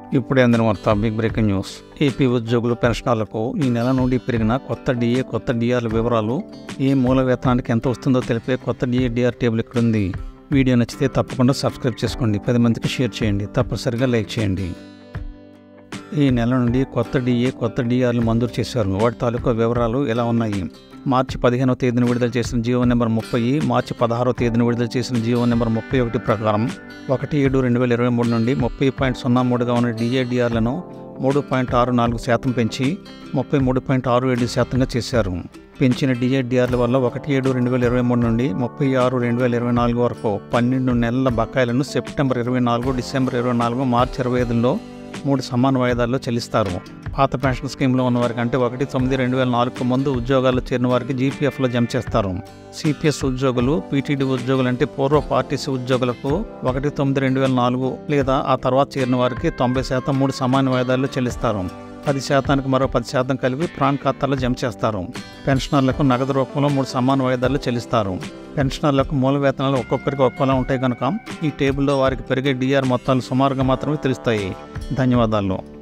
ఇప్పుడే అందిన వార్త బిగ్ బ్రేకింగ్ న్యూస్ ఏపీ ఉద్యోగులు పెన్షనర్లకు ఈ నెల నుండి పెరిగిన కొత్త డిఏ కొత్త డిఆర్ల వివరాలు ఏ మూల వేతనానికి ఎంత వస్తుందో తెలిపే కొత్త డిఏ డిఆర్ టేబుల్ ఇక్కడ ఉంది వీడియో నచ్చితే తప్పకుండా సబ్స్క్రైబ్ చేసుకోండి పది మందికి షేర్ చేయండి తప్పనిసరిగా లైక్ చేయండి ఈ నెల నుండి కొత్త డిఏ కొత్త డిఆర్లు మంజూరు చేశారు వాటి తాలూకా వివరాలు ఎలా ఉన్నాయి మార్చి పదిహేనవ తేదీన విడుదల చేసిన జీవో నెంబర్ ముప్పై మార్చి పదహారవ తేదీన విడుదల చేసిన జీవో నెంబర్ ముప్పై ఒకటి ప్రకారం ఒకటి ఏడు రెండు వేల ఇరవై మూడు నుండి ముప్పై పాయింట్ సున్నా మూడుగా ఉన్న డిఏడిఆర్లను మూడు పాయింట్ ఆరు నాలుగు శాతం పెంచి ముప్పై మూడు పాయింట్ ఆరు ఏడు శాతంగా చేశారు పెంచిన డిఏడిఆర్ల వల్ల ఒకటి ఏడు రెండు వేల ఇరవై మూడు నుండి ముప్పై ఆరు రెండు వేల ఇరవై నాలుగు వరకు పన్నెండు నెలల బకాయిలను సెప్టెంబర్ ఇరవై నాలుగు డిసెంబర్ ఇరవై నాలుగు మార్చి ఇరవై ఐదులో మూడు సమాన వాయిదాల్లో చెల్లిస్తారు పాత పెన్షన్ స్కీమ్లో ఉన్న వారికి అంటే ఒకటి తొమ్మిది రెండు వేల నాలుగుకు ముందు ఉద్యోగాల్లో చేరిన వారికి జీపీఎఫ్లో జమ చేస్తారు సిపిఎస్ ఉద్యోగులు పీటీడీ ఉద్యోగులు అంటే పూర్వ పార్టీసీ ఉద్యోగులకు ఒకటి తొమ్మిది రెండు వేల నాలుగు లేదా ఆ తర్వాత చేరిన వారికి తొంభై శాతం మూడు సమాన వాయిదాల్లో చెల్లిస్తారు పది శాతానికి మరో పది శాతం కలిపి ప్రాన్ ఖాతాలో జమ చేస్తారు పెన్షనర్లకు నగదు రూపంలో మూడు సమాన వాయిదాలు చెల్లిస్తారు పెన్షనర్లకు మూల వేతనాలు ఒక్కొక్కరికి ఒక్కోలా ఉంటాయి కనుక ఈ టేబుల్లో వారికి పెరిగే డిఆర్ మొత్తాలు సుమారుగా మాత్రమే తెలుస్తాయి ధన్యవాదాలు